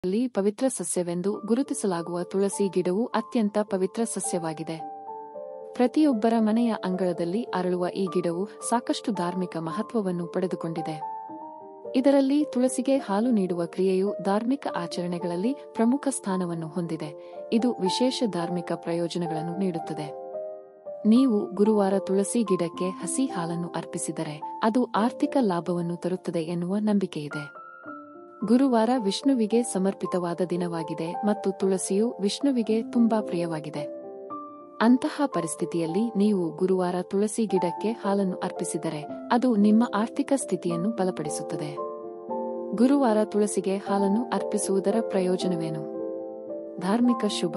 ಲ್ಲಿ ಪವಿತ್ರ ಸಸ್ಯವೆಂದು ಗುರುತಿಸಲಾಗುವ ತುಳಸಿ ಗಿಡವು ಅತ್ಯಂತ ಪವಿತ್ರ ಸಸ್ಯವಾಗಿದೆ ಪ್ರತಿಯೊಬ್ಬರ ಮನೆಯ ಅಂಗಳದಲ್ಲಿ ಅರಳುವ ಈ ಗಿಡವು ಸಾಕಷ್ಟು ಧಾರ್ಮಿಕ ಮಹತ್ವವನ್ನು ಪಡೆದುಕೊಂಡಿದೆ ಇದರಲ್ಲಿ ತುಳಸಿಗೆ ಹಾಲು ನೀಡುವ ಕ್ರಿಯೆಯು ಧಾರ್ಮಿಕ ಆಚರಣೆಗಳಲ್ಲಿ ಪ್ರಮುಖ ಸ್ಥಾನವನ್ನು ಹೊಂದಿದೆ ಇದು ವಿಶೇಷ ಧಾರ್ಮಿಕ ಪ್ರಯೋಜನಗಳನ್ನು ನೀಡುತ್ತದೆ ನೀವು ಗುರುವಾರ ತುಳಸಿ ಗಿಡಕ್ಕೆ ಹಸಿ ಹಾಲನ್ನು ಅರ್ಪಿಸಿದರೆ ಅದು ಆರ್ಥಿಕ ಲಾಭವನ್ನು ತರುತ್ತದೆ ಎನ್ನುವ ನಂಬಿಕೆಯಿದೆ ಗುರುವಾರ ವಿಷ್ಣುವಿಗೆ ಸಮರ್ಪಿತವಾದ ದಿನವಾಗಿದೆ ಮತ್ತು ತುಳಸಿಯು ವಿಷ್ಣುವಿಗೆ ತುಂಬಾ ಪ್ರಿಯವಾಗಿದೆ ಅಂತಹ ಪರಿಸ್ಥಿತಿಯಲ್ಲಿ ನೀವು ಗುರುವಾರ ತುಳಸಿ ಗಿಡಕ್ಕೆ ಹಾಲನ್ನು ಅರ್ಪಿಸಿದರೆ ಅದು ನಿಮ್ಮ ಆರ್ಥಿಕ ಸ್ಥಿತಿಯನ್ನು ಬಲಪಡಿಸುತ್ತದೆ ಗುರುವಾರ ತುಳಸಿಗೆ ಹಾಲನ್ನು ಅರ್ಪಿಸುವುದರ ಪ್ರಯೋಜನವೇನು ಧಾರ್ಮಿಕ ಶುಭ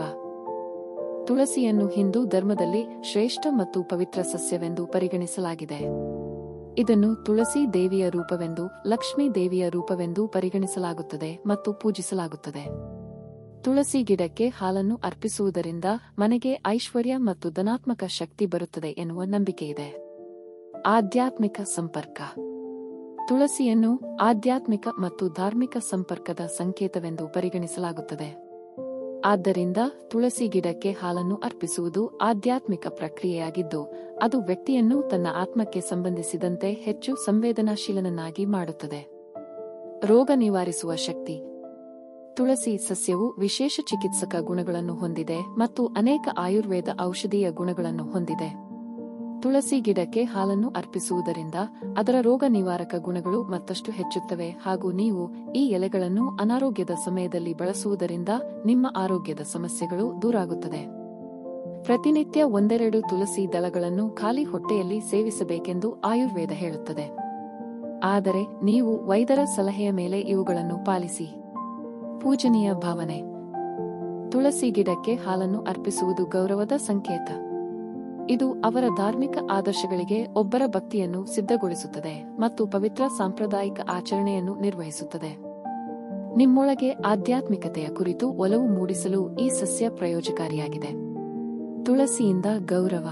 ತುಳಸಿಯನ್ನು ಹಿಂದೂ ಧರ್ಮದಲ್ಲಿ ಶ್ರೇಷ್ಠ ಮತ್ತು ಪವಿತ್ರ ಸಸ್ಯವೆಂದು ಪರಿಗಣಿಸಲಾಗಿದೆ ಇದನ್ನು ತುಳಸಿ ದೇವಿಯ ರೂಪವೆಂದು ಲಕ್ಷ್ಮೀ ದೇವಿಯ ರೂಪವೆಂದು ಪರಿಗಣಿಸಲಾಗುತ್ತದೆ ಮತ್ತು ಪೂಜಿಸಲಾಗುತ್ತದೆ ತುಳಸಿ ಗಿಡಕ್ಕೆ ಹಾಲನ್ನು ಅರ್ಪಿಸುವುದರಿಂದ ಮನೆಗೆ ಐಶ್ವರ್ಯ ಮತ್ತು ಧನಾತ್ಮಕ ಶಕ್ತಿ ಬರುತ್ತದೆ ಎನ್ನುವ ನಂಬಿಕೆಯಿದೆ ಆಧ್ಯಾತ್ಮಿಕ ಸಂಪರ್ಕ ತುಳಸಿಯನ್ನು ಆಧ್ಯಾತ್ಮಿಕ ಮತ್ತು ಧಾರ್ಮಿಕ ಸಂಪರ್ಕದ ಸಂಕೇತವೆಂದು ಪರಿಗಣಿಸಲಾಗುತ್ತದೆ ಆದ್ದರಿಂದ ತುಳಸಿ ಗಿಡಕ್ಕೆ ಹಾಲನ್ನು ಅರ್ಪಿಸುವುದು ಆಧ್ಯಾತ್ಮಿಕ ಪ್ರಕ್ರಿಯೆಯಾಗಿದ್ದು ಅದು ವ್ಯಕ್ತಿಯನ್ನು ತನ್ನ ಆತ್ಮಕ್ಕೆ ಸಂಬಂಧಿಸಿದಂತೆ ಹೆಚ್ಚು ಸಂವೇದನಾಶೀಲನನ್ನಾಗಿ ಮಾಡುತ್ತದೆ ರೋಗ ನಿವಾರಿಸುವ ಶಕ್ತಿ ತುಳಸಿ ಸಸ್ಯವು ವಿಶೇಷ ಚಿಕಿತ್ಸಕ ಗುಣಗಳನ್ನು ಹೊಂದಿದೆ ಮತ್ತು ಅನೇಕ ಆಯುರ್ವೇದ ಔಷಧೀಯ ಗುಣಗಳನ್ನು ಹೊಂದಿದೆ ತುಳಸಿ ಗಿಡಕ್ಕೆ ಹಾಲನ್ನು ಅರ್ಪಿಸುವುದರಿಂದ ಅದರ ರೋಗ ನಿವಾರಕ ಗುಣಗಳು ಮತ್ತಷ್ಟು ಹೆಚ್ಚುತ್ತವೆ ಹಾಗೂ ನೀವು ಈ ಎಲೆಗಳನ್ನು ಅನಾರೋಗ್ಯದ ಸಮಯದಲ್ಲಿ ಬಳಸುವುದರಿಂದ ನಿಮ್ಮ ಆರೋಗ್ಯದ ಸಮಸ್ಯೆಗಳು ದೂರಾಗುತ್ತದೆ ಪ್ರತಿನಿತ್ಯ ಒಂದೆರಡು ತುಳಸಿ ದಳಗಳನ್ನು ಖಾಲಿ ಹೊಟ್ಟೆಯಲ್ಲಿ ಸೇವಿಸಬೇಕೆಂದು ಆಯುರ್ವೇದ ಹೇಳುತ್ತದೆ ಆದರೆ ನೀವು ವೈದ್ಯರ ಸಲಹೆಯ ಮೇಲೆ ಇವುಗಳನ್ನು ಪಾಲಿಸಿ ಪೂಜನೀಯ ಭಾವನೆ ತುಳಸಿ ಗಿಡಕ್ಕೆ ಹಾಲನ್ನು ಅರ್ಪಿಸುವುದು ಗೌರವದ ಸಂಕೇತ ಇದು ಅವರ ಧಾರ್ಮಿಕ ಆದರ್ಶಗಳಿಗೆ ಒಬ್ಬರ ಭಕ್ತಿಯನ್ನು ಸಿದ್ಧಗೊಳಿಸುತ್ತದೆ ಮತ್ತು ಪವಿತ್ರ ಸಾಂಪ್ರದಾಯಿಕ ಆಚರಣೆಯನ್ನು ನಿರ್ವಹಿಸುತ್ತದೆ ನಿಮ್ಮೊಳಗೆ ಆಧ್ಯಾತ್ಮಿಕತೆಯ ಕುರಿತು ಒಲವು ಮೂಡಿಸಲು ಈ ಸಸ್ಯ ಪ್ರಯೋಜಕಾರಿಯಾಗಿದೆ ತುಳಸಿಯಿಂದ ಗೌರವ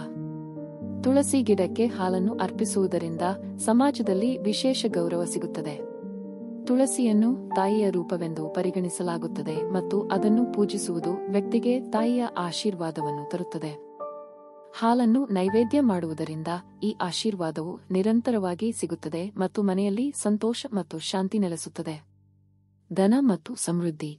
ತುಳಸಿ ಗಿಡಕ್ಕೆ ಹಾಲನ್ನು ಅರ್ಪಿಸುವುದರಿಂದ ಸಮಾಜದಲ್ಲಿ ವಿಶೇಷ ಗೌರವ ಸಿಗುತ್ತದೆ ತುಳಸಿಯನ್ನು ತಾಯಿಯ ರೂಪವೆಂದು ಪರಿಗಣಿಸಲಾಗುತ್ತದೆ ಮತ್ತು ಅದನ್ನು ಪೂಜಿಸುವುದು ವ್ಯಕ್ತಿಗೆ ತಾಯಿಯ ಆಶೀರ್ವಾದವನ್ನು ತರುತ್ತದೆ ಹಾಲನ್ನು ನೈವೇದ್ಯ ಮಾಡುವುದರಿಂದ ಈ ಆಶೀರ್ವಾದವು ನಿರಂತರವಾಗಿ ಸಿಗುತ್ತದೆ ಮತ್ತು ಮನೆಯಲ್ಲಿ ಸಂತೋಷ ಮತ್ತು ಶಾಂತಿ ನೆಲೆಸುತ್ತದೆ ಧನ ಮತ್ತು ಸಮೃದ್ಧಿ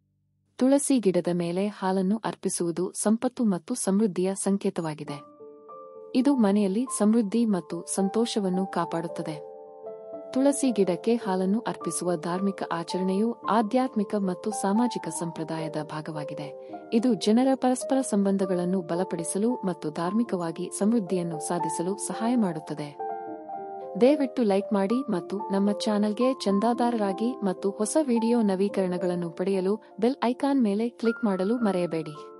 ತುಳಸಿ ಗಿಡದ ಮೇಲೆ ಹಾಲನ್ನು ಅರ್ಪಿಸುವುದು ಸಂಪತ್ತು ಮತ್ತು ಸಮೃದ್ಧಿಯ ಸಂಕೇತವಾಗಿದೆ ಇದು ಮನೆಯಲ್ಲಿ ಸಮೃದ್ಧಿ ಮತ್ತು ಸಂತೋಷವನ್ನು ಕಾಪಾಡುತ್ತದೆ ತುಳಸಿ ಗಿಡಕ್ಕೆ ಹಾಲನ್ನು ಅರ್ಪಿಸುವ ಧಾರ್ಮಿಕ ಆಚರಣೆಯು ಆಧ್ಯಾತ್ಮಿಕ ಮತ್ತು ಸಾಮಾಜಿಕ ಸಂಪ್ರದಾಯದ ಭಾಗವಾಗಿದೆ ಇದು ಜನರ ಪರಸ್ಪರ ಸಂಬಂಧಗಳನ್ನು ಬಲಪಡಿಸಲು ಮತ್ತು ಧಾರ್ಮಿಕವಾಗಿ ಸಮೃದ್ಧಿಯನ್ನು ಸಾಧಿಸಲು ಸಹಾಯ ಮಾಡುತ್ತದೆ ದಯವಿಟ್ಟು ಲೈಕ್ ಮಾಡಿ ಮತ್ತು ನಮ್ಮ ಚಾನೆಲ್ಗೆ ಚಂದಾದಾರರಾಗಿ ಮತ್ತು ಹೊಸ ವಿಡಿಯೋ ನವೀಕರಣಗಳನ್ನು ಪಡೆಯಲು ಬೆಲ್ ಐಕಾನ್ ಮೇಲೆ ಕ್ಲಿಕ್ ಮಾಡಲು ಮರೆಯಬೇಡಿ